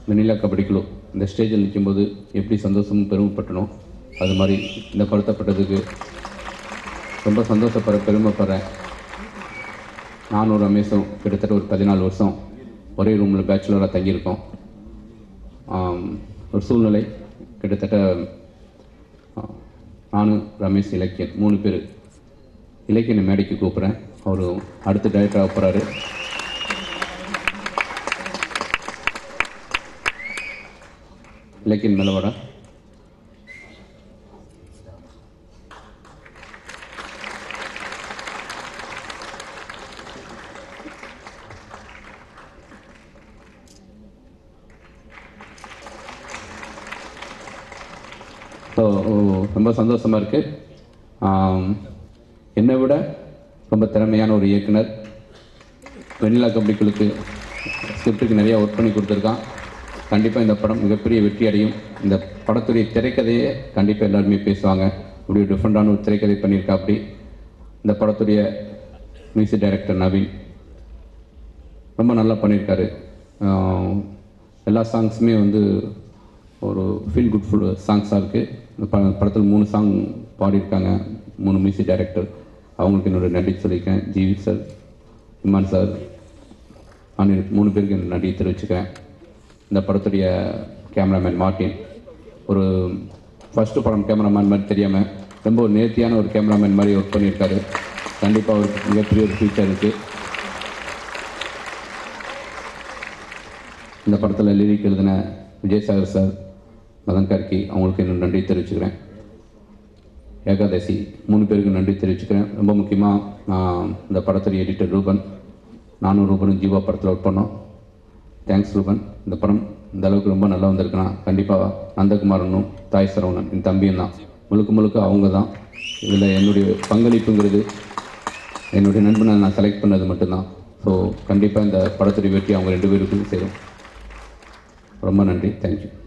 வெண்ணிலா கபடி குழு இந்த ஸ்டேஜில் நிற்கும்போது எப்படி சந்தோஷமும் பெருமைப்பட்டனோ அது மாதிரி இந்த படுத்தப்பட்டதுக்கு ரொம்ப சந்தோஷப்படுற பெருமைப்படுறேன் நானும் ரமேஷும் கிட்டத்தட்ட ஒரு பதினாலு வருஷம் ஒரே ரூமில் பேச்சுலராக தங்கியிருக்கோம் ஆம், ஒரு சூழ்நிலை கிட்டத்தட்ட ஆ, நானும் ரமேஷ் இலக்கியன் மூணு பேர் இலக்கியனை மேடைக்கு கூப்பிட்றேன் அவர் அடுத்த டைரக்டராக போகிறாரு இலக்கியன் மேலே வர ஸோ ரொம்ப சந்தோஷமாக இருக்குது என்னை விட ரொம்ப திறமையான ஒரு இயக்குனர் வெண்ணிலா கபடிக்குழுக்கு ஸ்கிரிப்டுக்கு நிறையா ஒர்க் பண்ணி கொடுத்துருக்கான் கண்டிப்பாக இந்த படம் மிகப்பெரிய வெற்றி அடையும் இந்த படத்துடைய திரைக்கதையே கண்டிப்பாக எல்லாருமே பேசுவாங்க இப்படி ஒரு டிஃப்ரெண்ட்டான ஒரு திரைக்கதை பண்ணியிருக்கா அப்படி இந்த படத்துடைய மியூசிக் டைரக்டர் நவீன் ரொம்ப நல்லா பண்ணியிருக்காரு ஆஹ் எல்லா சாங்ஸுமே வந்து ஒரு ஃபீல் குட் ஃபுல் சாங்ஸாக இருக்குது இந்த ப படத்தில் மூணு சாங் பாடியிருக்காங்க மூணு மியூசிக் டைரக்டர் அவங்களுக்கு என்னோட நன்றி சொல்லியிருக்கேன் GV sir Imman sir Anil மூணு பேருக்கு என்னோட நன்றி தெரிவிச்சுக்கிறேன் இந்த படத்துடைய கேமராமேன் மார்ட்டின் ஒரு ஃபஸ்ட்டு படம் கேமராமேன் மாதிரி தெரியாமல் ரொம்ப ஒரு நேர்த்தியான ஒரு கேமராமேன் மாதிரி ஒர்க் பண்ணியிருக்காரு கண்டிப்பாக அவருக்கு மிகப்பெரிய ஒரு ஃபியூச்சர் இருக்குது இந்த படத்தில் லிரிக் எழுதின விஜயசாகர் சார் மதன் கார்கி அவங்களுக்கு என்னோட நன்றி தெரிவிச்சுக்கிறேன் ஏகாதசி மூணு பேருக்கு நன்றி தெரிவிச்சுக்கிறேன் ரொம்ப முக்கியமாக நான் இந்த படத்துடைய எடிட்டர் ரூபன் நானும் ரூபனும் ஜீவா படத்தில் ஒர்க் பண்ணோம் தேங்க்ஸ் ரூபன் இந்த படம் இந்த அளவுக்கு ரொம்ப நல்லா வந்திருக்குன்னா கண்டிப்பாக நந்தகுமாரனும் தாய் சரவணன் என் தம்பியும் தான் முழுக்க முழுக்க அவங்க தான் இதில் என்னுடைய பங்களிப்புங்கிறது என்னுடைய நண்பனை நான் செலக்ட் பண்ணது மட்டும்தான் ஸோ கண்டிப்பாக இந்த படத்துடைய வெற்றி அவங்க ரெண்டு பேருக்கும் சேரும் ரொம்ப நன்றி தேங்க்யூ